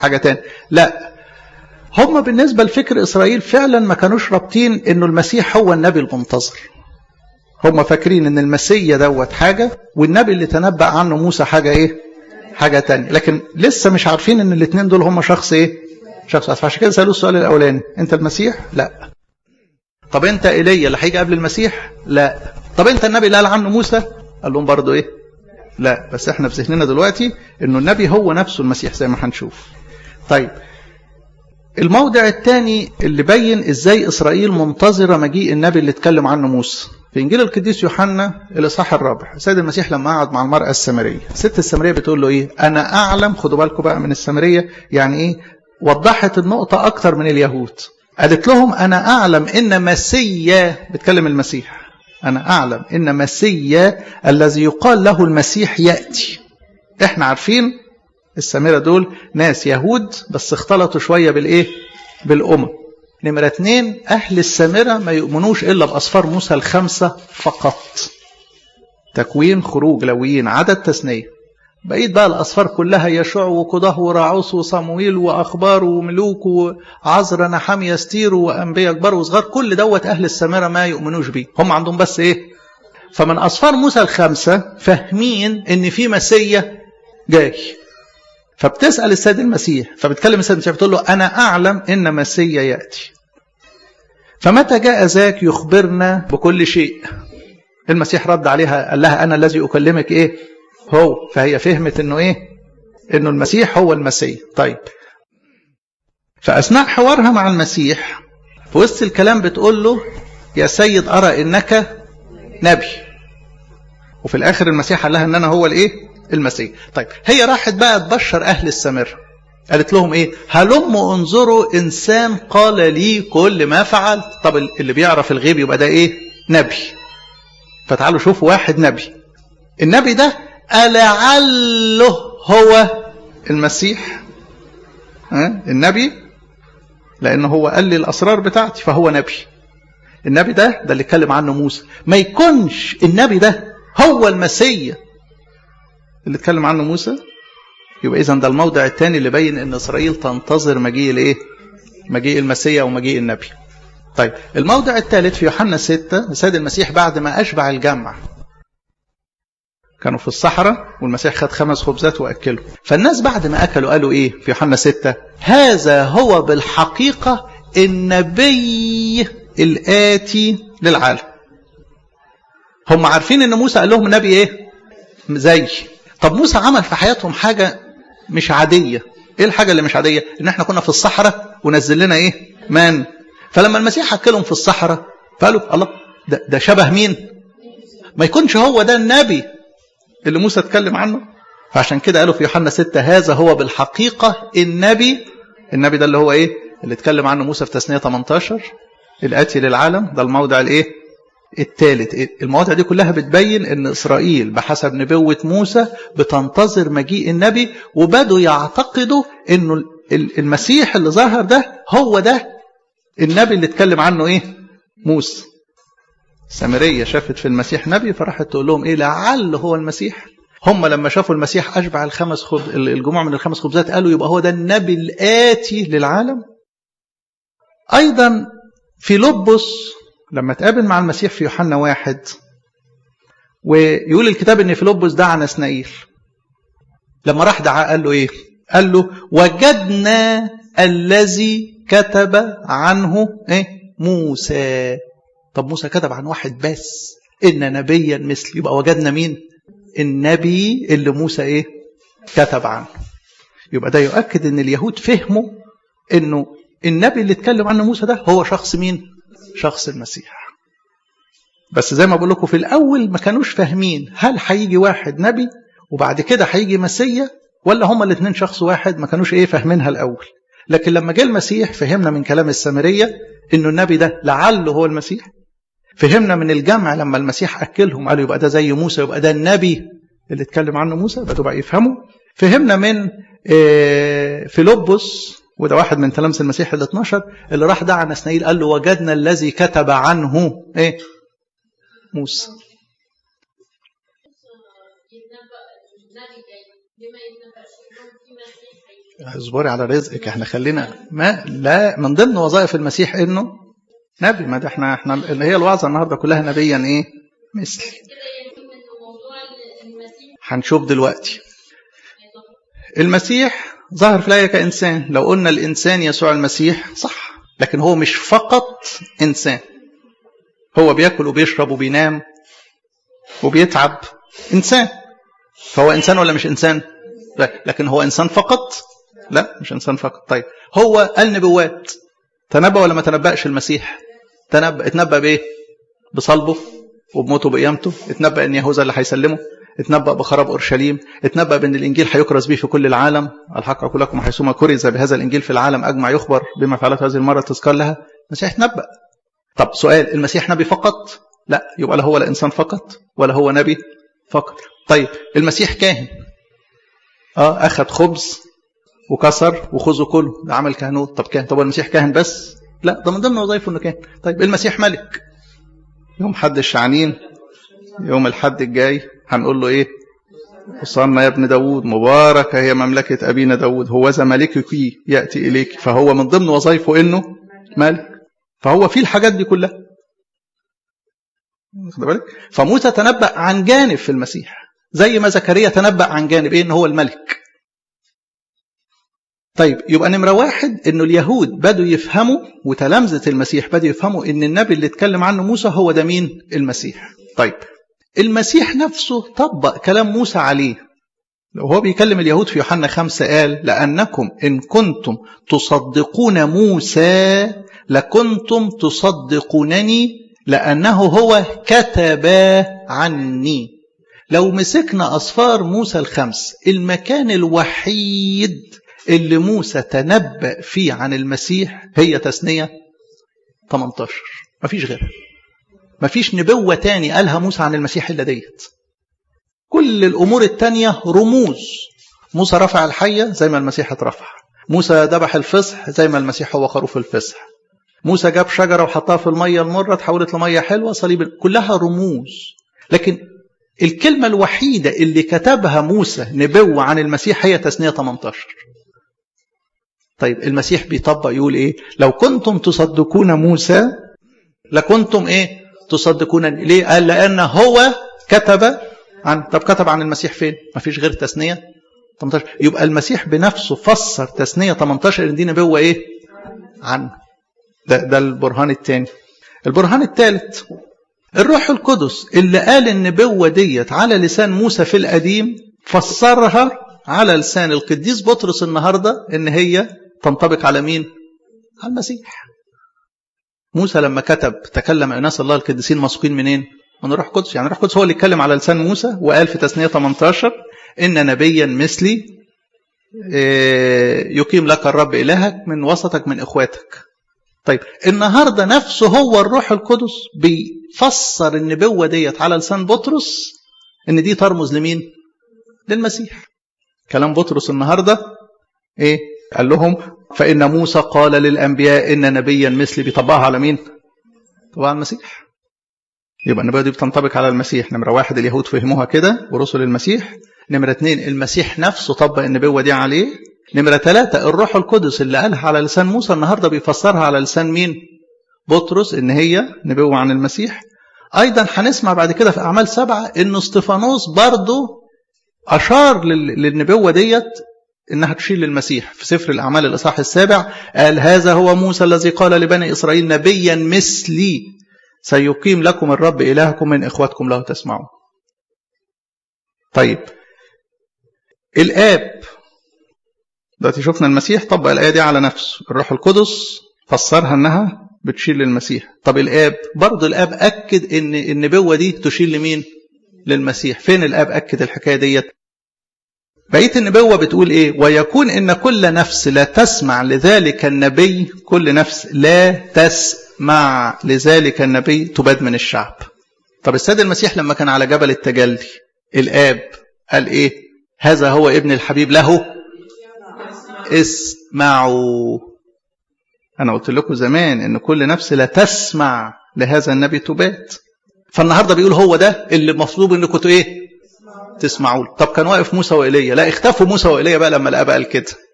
حاجة تاني لا هم بالنسبة لفكر إسرائيل فعلا ما كانوش رابطين إنه المسيح هو النبي المنتظر هم فاكرين إن المسيا دوت حاجة والنبي اللي تنبأ عنه موسى حاجة إيه حاجة تانية لكن لسه مش عارفين إن الاثنين دول هم شخص إيه شخص واحد فعشان كده سألوه السؤال الأولاني أنت المسيح لا طب أنت إيليا اللي هيجي قبل المسيح لا طب أنت النبي اللي قال عنه موسى قال لهم برضه إيه لا بس احنا في ذهننا دلوقتي انه النبي هو نفسه المسيح زي ما هنشوف طيب الموضع الثاني اللي بين ازاي اسرائيل منتظره مجيء النبي اللي اتكلم عنه موسى في انجيل القديس يوحنا الاصحاح الرابع السيد المسيح لما قعد مع المراه السامريه الست السامريه بتقول له ايه انا اعلم خدوا بالكم بقى من السامريه يعني ايه وضحت النقطه اكتر من اليهود قالت لهم انا اعلم ان مسيا بتكلم المسيح أنا أعلم إن مسيا الذي يقال له المسيح يأتي إحنا عارفين السامرة دول ناس يهود بس اختلطوا شوية بالإيه بالأمم نمرة اتنين أهل السامرة ما يؤمنوش إلا بأصفار موسى الخمسة فقط تكوين خروج لويين عدد تثنية بقيت بقى الأصفار كلها يشوع وقضاه وراعوس وصمويل وأخبار وملوك وعزر نحام يستير وأنبياء كبار وصغار كل دوت أهل السامرة ما يؤمنوش بيه هم عندهم بس إيه فمن أصفار موسى الخمسة فاهمين إن في مسيا جاي فبتسأل السيد المسيح فبتكلم السيد المسيح بتقول له أنا أعلم إن مسيا يأتي فمتى جاء ذاك يخبرنا بكل شيء المسيح رد عليها قال لها أنا الذي أكلمك إيه هو فهي فهمت انه ايه انه المسيح هو المسيح طيب فاثناء حوارها مع المسيح في وسط الكلام بتقول له يا سيد ارى انك نبي وفي الاخر المسيح قال لها ان انا هو الايه المسيح طيب هي راحت بقى تبشر اهل السامره قالت لهم ايه هلم انظروا انسان قال لي كل ما فعل طب اللي بيعرف الغيب يبقى ده ايه نبي فتعالوا شوفوا واحد نبي النبي ده ألعله هو المسيح ها؟ النبي لأنه هو قال لي الأسرار بتاعتي فهو نبي النبي ده ده اللي اتكلم عنه موسى ما يكونش النبي ده هو المسيا اللي اتكلم عنه موسى يبقى إذا ده الموضع الثاني اللي بين أن إسرائيل تنتظر مجيء الإيه؟ مجيء المسيا ومجيء النبي طيب الموضع الثالث في يوحنا 6 السيد المسيح بعد ما أشبع الجمع كانوا في الصحراء والمسيح خد خمس خبزات واكلهم فالناس بعد ما اكلوا قالوا ايه في يوحنا ستة هذا هو بالحقيقة النبي الآتي للعالم هم عارفين ان موسى قال لهم نبي ايه زي طب موسى عمل في حياتهم حاجة مش عادية ايه الحاجة اللي مش عادية ان احنا كنا في الصحراء ونزل لنا ايه مان فلما المسيح اكلهم في الصحراء فقالوا الله ده, ده شبه مين ما يكونش هو ده النبي اللي موسى اتكلم عنه فعشان كده قالوا في يوحنا 6 هذا هو بالحقيقة النبي النبي ده اللي هو ايه اللي اتكلم عنه موسى في تثنية 18 الآتي للعالم ده الموضع الايه الثالث المواضع دي كلها بتبين ان اسرائيل بحسب نبوة موسى بتنتظر مجيء النبي وبدوا يعتقدوا انه المسيح اللي ظهر ده هو ده النبي اللي اتكلم عنه ايه موسى سامرية شافت في المسيح نبي فراحت تقول لهم ايه لعل هو المسيح هم لما شافوا المسيح اشبع الخمس خب... الجموع من الخمس خبزات قالوا يبقى هو ده النبي الآتي للعالم ايضا في لبس لما تقابل مع المسيح في يوحنا واحد ويقول الكتاب ان فيلبس دعا نسنائيل لما راح دعا قال له ايه قال له وجدنا الذي كتب عنه ايه موسى طب موسى كتب عن واحد بس ان نبيا مثل يبقى وجدنا مين النبي اللي موسى ايه كتب عنه يبقى ده يؤكد ان اليهود فهموا انه النبي اللي اتكلم عنه موسى ده هو شخص مين شخص المسيح بس زي ما بقول لكم في الاول ما كانوش فاهمين هل هيجي واحد نبي وبعد كده هيجي مسيا ولا هما الاثنين شخص واحد ما كانوش ايه فاهمينها الاول لكن لما جه المسيح فهمنا من كلام السامريه انه النبي ده لعله هو المسيح فهمنا من الجمع لما المسيح اكلهم قالوا يبقى ده زي موسى يبقى ده النبي اللي اتكلم عنه موسى بدوا بقى يفهموا فهمنا من فيلبس وده واحد من تلامذة المسيح ال 12 اللي راح دعا نسنائيل قال له وجدنا الذي كتب عنه ايه موسى اصبري على رزقك احنا خلينا ما لا من ضمن وظائف المسيح انه نبي ما ده احنا احنا اللي هي الوعظه النهارده كلها نبيا ايه مثلي هنشوف دلوقتي المسيح ظهر في الآية كإنسان لو قلنا الإنسان يسوع المسيح صح لكن هو مش فقط إنسان هو بياكل وبيشرب وبينام وبيتعب إنسان فهو إنسان ولا مش إنسان لا لكن هو إنسان فقط لا مش إنسان فقط طيب هو قال نبوات تنبأ ولا ما تنبأش المسيح تنبأ اتنبأ بإيه بصلبه وبموته بقيامته اتنبأ ان يهوذا اللي هيسلمه اتنبأ بخراب اورشليم اتنبأ بان الانجيل هيكرز به في كل العالم الحق اقول لكم حيثما كرز بهذا الانجيل في العالم اجمع يخبر بما فعلته هذه المره تذكر لها المسيح اتنبأ طب سؤال المسيح نبي فقط لا يبقى لا هو لا انسان فقط ولا هو نبي فقط طيب المسيح كاهن اه اخذ خبز وكسر وخذوا كله ده عمل كهنوت طب كاهن طب المسيح كاهن بس لا ده من ضمن وظائفه انه كاهن طيب المسيح ملك يوم حد الشعنين يوم الحد الجاي هنقول له ايه وصلنا يا ابن داود مباركة هي مملكة أبينا داود هو ذا ملكك يأتي إليك فهو من ضمن وظائفه إنه ملك فهو في الحاجات دي كلها واخد بالك فموسى تنبأ عن جانب في المسيح زي ما زكريا تنبأ عن جانب ايه ان هو الملك طيب يبقى نمرة واحد انه اليهود بدوا يفهموا وتلامذة المسيح بدوا يفهموا ان النبي اللي اتكلم عنه موسى هو ده مين المسيح طيب المسيح نفسه طبق كلام موسى عليه وهو بيكلم اليهود في يوحنا خمسة قال لأنكم إن كنتم تصدقون موسى لكنتم تصدقونني لأنه هو كتب عني لو مسكنا أصفار موسى الخمس المكان الوحيد اللي موسى تنبأ فيه عن المسيح هي تثنية 18 مفيش غيرها مفيش نبوة تاني قالها موسى عن المسيح إلا ديت كل الأمور التانية رموز موسى رفع الحية زي ما المسيح اترفع موسى ذبح الفصح زي ما المسيح هو خروف الفصح موسى جاب شجرة وحطها في المية المرة تحولت لمية حلوة صليب كلها رموز لكن الكلمة الوحيدة اللي كتبها موسى نبوة عن المسيح هي تثنية 18 طيب المسيح بيطبق يقول ايه لو كنتم تصدقون موسى لكنتم ايه تصدقونني ليه قال لان هو كتب عن طب كتب عن المسيح فين ما فيش غير تثنية 18 يبقى المسيح بنفسه فسر تثنية 18 ان دي نبوة ايه عنه ده, ده البرهان الثاني البرهان الثالث الروح القدس اللي قال النبوة ديت على لسان موسى في القديم فسرها على لسان القديس بطرس النهاردة ان هي تنطبق على مين على المسيح موسى لما كتب تكلم اناس الله القديسين مسوقين منين من الروح القدس يعني الروح القدس هو اللي اتكلم على لسان موسى وقال في تثنية 18 ان نبيا مثلي يقيم لك الرب الهك من وسطك من اخواتك طيب النهارده نفسه هو الروح القدس بيفسر النبوه ديت على لسان بطرس ان دي ترمز لمين للمسيح كلام بطرس النهارده ايه قال لهم فان موسى قال للانبياء ان نبيا مثلي بيطبقها على مين طبعا على المسيح يبقى النبوه دي بتنطبق على المسيح نمره واحد اليهود فهموها كده ورسل المسيح نمره اثنين المسيح نفسه طبق النبوه دي عليه نمرة ثلاثة الروح القدس اللي قالها على لسان موسى النهاردة بيفسرها على لسان مين بطرس إن هي نبوة عن المسيح أيضا هنسمع بعد كده في أعمال سبعة إن استفانوس برضه أشار للنبوة ديت إنها تشير للمسيح في سفر الأعمال الإصحاح السابع قال هذا هو موسى الذي قال لبني إسرائيل نبيا مثلي سيقيم لكم الرب إلهكم من إخواتكم له تسمعون طيب الآب دلوقتي شفنا المسيح طبق الآية دي على نفسه الروح القدس فسرها إنها بتشير للمسيح طب الآب برضه الآب أكد إن النبوة دي تشير لمين للمسيح فين الآب أكد الحكاية ديت بقية النبوة بتقول إيه ويكون إن كل نفس لا تسمع لذلك النبي كل نفس لا تسمع لذلك النبي تباد من الشعب طب السيد المسيح لما كان على جبل التجلي الآب قال إيه هذا هو ابن الحبيب له اسمعوا أنا قلت لكم زمان إن كل نفس لا تسمع لهذا النبي تبات فالنهارده بيقول هو ده اللي مطلوب انكم ايه؟ تسمعوا له طب كان واقف موسى وإيليا لا اختفوا موسى وإيليا بقى لما الآب قال كده